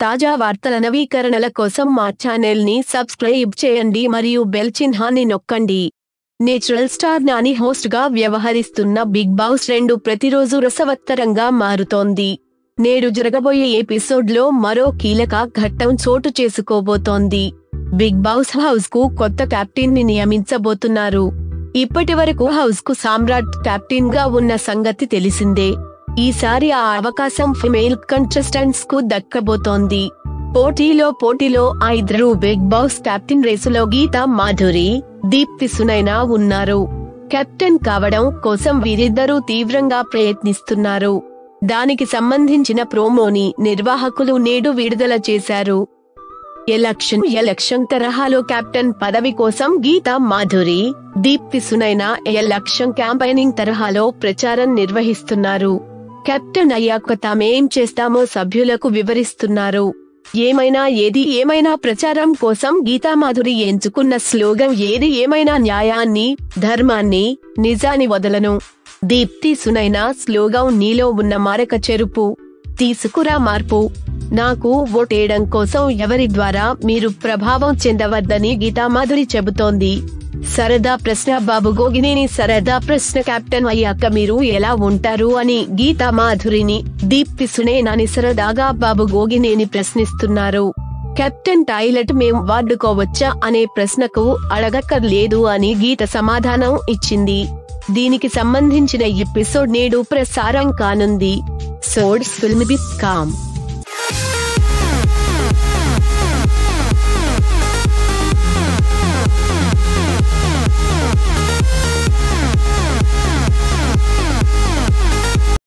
తాజా వార్తల నవీకరణల కోసం మా ఛానల్ ని సబ్స్క్రైబ్ చేయండి మరియు బెల్ చిహ్నాన్ని నొక్కండి నేచురల్ స్టార్ నాని హోస్ట్ గా వ్యవహరిస్తున్న బిగ్ బాస్ రెండు ప్రతిరోజు రసవత్తరంగా మారుతోంది నేడు జరగబోయే ఎపిసోడ్ లో మరో కీలక ఘట్టం చోటు చేసుకోబోతోంది బిగ్ బాస్ హౌస్ కు కొత్త కెప్టెన్ ని నియమించబోతున్నారు ఇప్పటి వరకు హౌస్ కు సామ్రాట్ కెప్టెన్ గా ఉన్న సంగతి తెలిసిందే ఈసారి ఆ అవకాశం ఫిమేల్ కంటెస్టెంట్స్ కు దక్కబోతోంది పోటీలో పోటీలో ఆ ఇద్దరు బిగ్ బాస్ కెప్టెన్ రేసులో గీత మాధురి దీప్తి సునైనా ఉన్నారు కెప్టెన్ కావడం కోసం వీరిద్దరూ తీవ్రంగా ప్రయత్నిస్తున్నారు దానికి సంబంధించిన ప్రోమోని నిర్వాహకులు నేడు విడుదల చేశారు ఎలక్షన్ ఎలక్షన్ తరహాలో కెప్టెన్ పదవి కోసం గీతా మాధురి దీప్తి సునైనా ఎలక్షన్ క్యాంపెయినింగ్ తరహాలో ప్రచారం నిర్వహిస్తున్నారు కెప్టెన్ అయ్యాక తామేం చేస్తామో సభ్యులకు వివరిస్తున్నారు ఏమైనా ఏది ఏమైనా ప్రచారం కోసం గీతామాధురి ఎంచుకున్న స్లోగన్ ఏది ఏమైనా న్యాయాన్ని ధర్మాన్ని నిజాన్ని వదలను దీప్తి సునైనా స్లోగన్ నీలో ఉన్న మారక చెరుపు తీసుకురా మార్పు నాకు ఓటేయడం కోసం ఎవరి ద్వారా మీరు ప్రభావం చెందవద్దని గీతామాధురి చెబుతోంది సరదా ప్రశ్న బాబు గోగినేని సరదా ప్రశ్న కెప్టెన్ అయ్యాక మీరు ఎలా ఉంటారు అని గీతా మాధురిని దీప్తి సునేనాని సరదాగా బాబు గోగినేని ప్రశ్నిస్తున్నారు కెప్టెన్ టాయిలెట్ మేం వాడుకోవచ్చా అనే ప్రశ్నకు అడగక్కర్లేదు అని గీత సమాధానం ఇచ్చింది దీనికి సంబంధించిన ఎపిసోడ్ నేడు ప్రసారం కానుంది సోడ్స్ ఫిల్మ్ బిత్ కామ్